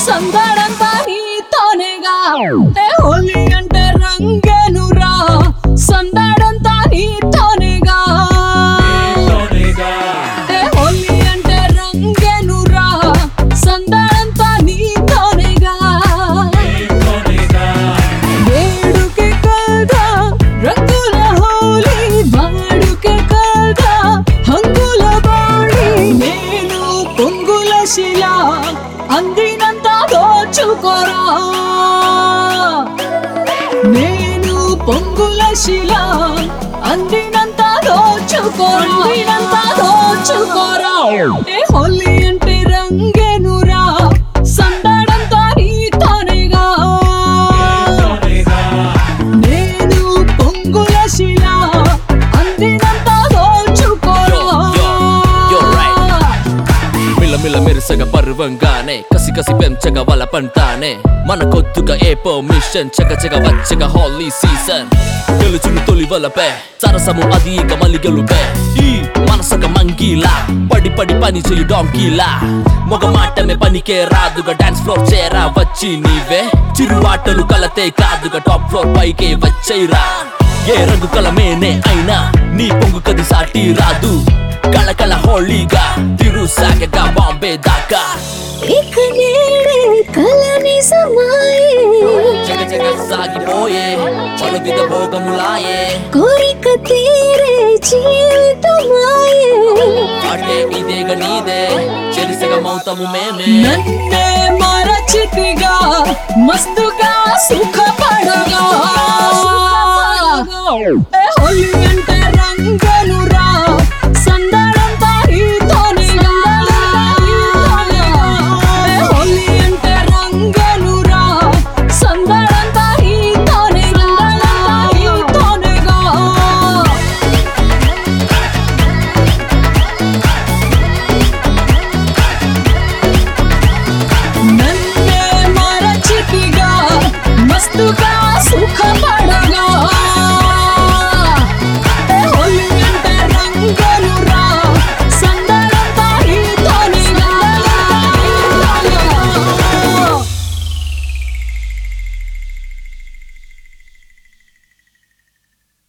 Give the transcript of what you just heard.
సందడంతా నీతోనేగా ఏ హోలీ అంటే రంగేనురా సందడంతా నీతోనేగా ఏ హోలీ అంటే రంగేనురా సందడంతా నీతోనేగా వేడుకే కదా రంగుల హోలీ వాడుకే కదా హంగుల బాడి నేను పొంగుల శిల అందినంత దోచుకోరా నేను పొంగుల శిల అందినంత దోచుకోరా అందినంత దోచుకోరా ఏ హోలీ అంటే రంగేనురా సందడంతా నీతోనేగా నేను పొంగుల శిల అందినంత దోచుకోరా Yo, yo, you're మిల్ల మిల్ల మెరుసగా పర్వంగానే కసి కసి పెంచగా వల పంటానే మన కొద్దుగా ఏ పర్మిషన్ చక చక వచ్చగా హాలీ సీజన్ గెలుచును తొలి వలపే సరసము అది ఇక మళ్ళీ గెలుపే ఈ మనసక మంగీలా పడి పడి పని చేయు డాంకీలా మొగ మాటమే పనికే రాదుగా డాన్స్ ఫ్లోర్ చేరా వచ్చి నీవే చిరువాటలు కలతే కాదుగా టాప్ ఫ్లోర్ పైకే వచ్చైరా ఏ రంగు కలమేనే అయినా నీ పొంగు కది సాటి రాదు కళకళ హోళీగా తిరుసాగగా బాంబే దాకా ఇక నేడే కల నిజమాయే జగ జగ సాగిపోయే పలుదిగ భోగములాయే కోరిక తీరే జీవితమాయే అంటే ఇదేగ నీదే చెరిసగ మౌతము మేమే నన్నే మరచితిగా మస్తుగా సుఖపడగా ఏ హోలీ అంటే